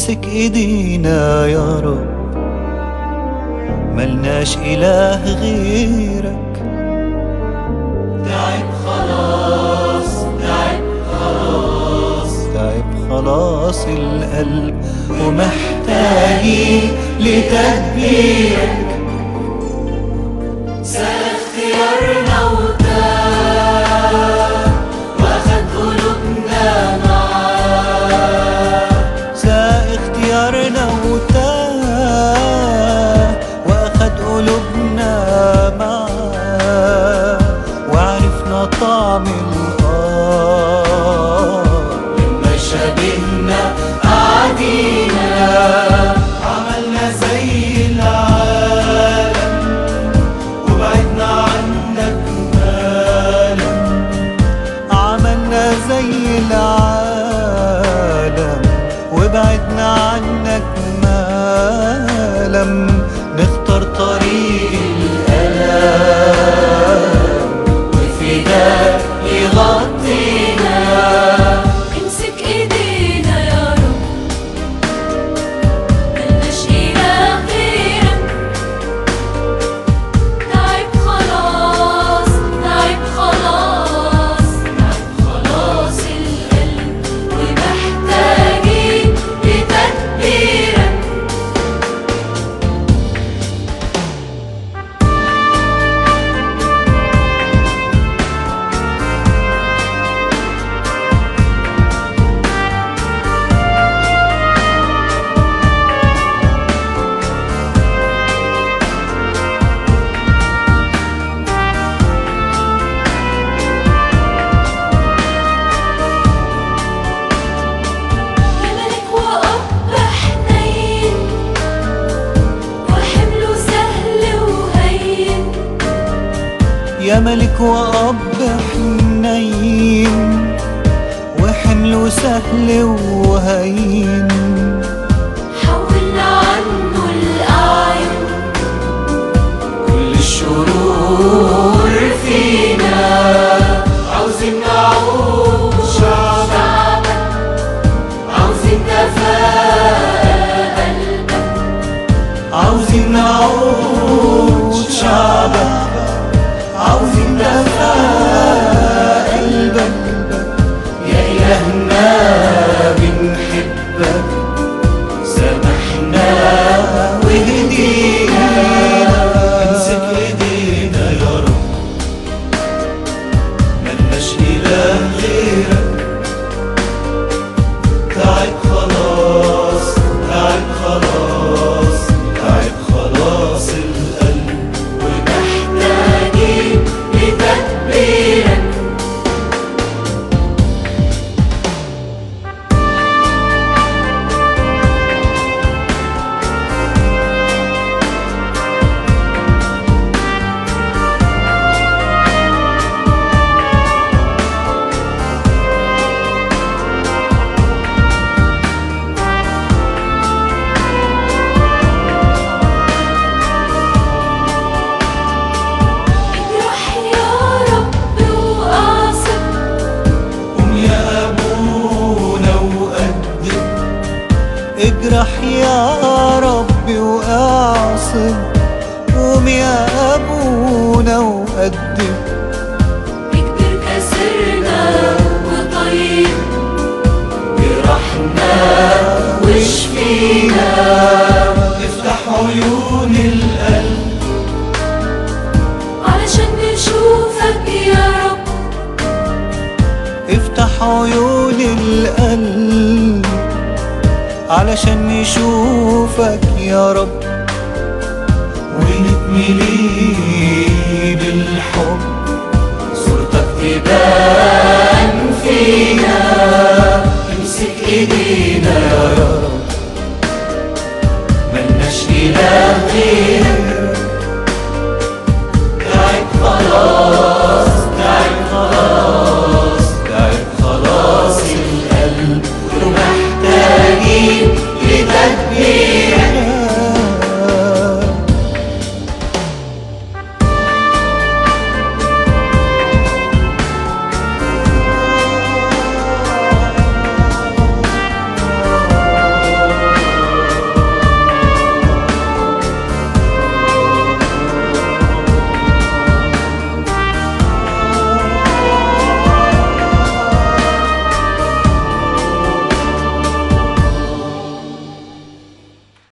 امسك ايدينا يا رب ملناش اله غيرك تعب خلاص تعب خلاص تعب خلاص القلب ومحتاجين لتدبيرك سال اختيارنا وتاب واخد قلوبنا معاه ساء اختيارنا وتاه واخد قلوبنا معاه وعرفنا طعم الآه لما شبهنا قعدينا عملنا زي العالم وبعدنا عنك مالا عملنا زي العالم وبعدنا عنك ما لم نختار طريق الألم وفداك يغطينا امسك ايدينا يا رب ملناش اله غيرك تعب خلاص تعب خلاص تعب خلاص القلب ومحتاجين لتدبيرك يا ملك وأب حنين وحمله سهل وهين يا ملك وأب حنين وحمله سهل وهين حولنا عنه الأعين كل الشرور فينا عاوزين نعود شعبك عاوزين نفاق قلبك عاوزين نعود شعبك عاوزين دفاء قلبك يا إلهنا بنحبك سامحنا وهدينا امسك ايدينا يا رب ملناش اله غيرك تعب خلاص تعب خلاص تعب خلاص القلب ومحتاجين لتدبيرك اجرح يا رب وأعصب قوم يا ابونا وقدم اجرح يا ربي واعصب قوم يا ابونا وقدم اكبر كسرنا وطيب جرحنا واشفينا افتح عيون القلب علشان نشوفك يا رب افتح عيون القلب علشان نشوفك يا رب ونتملي بالحب صورتك تبان فينا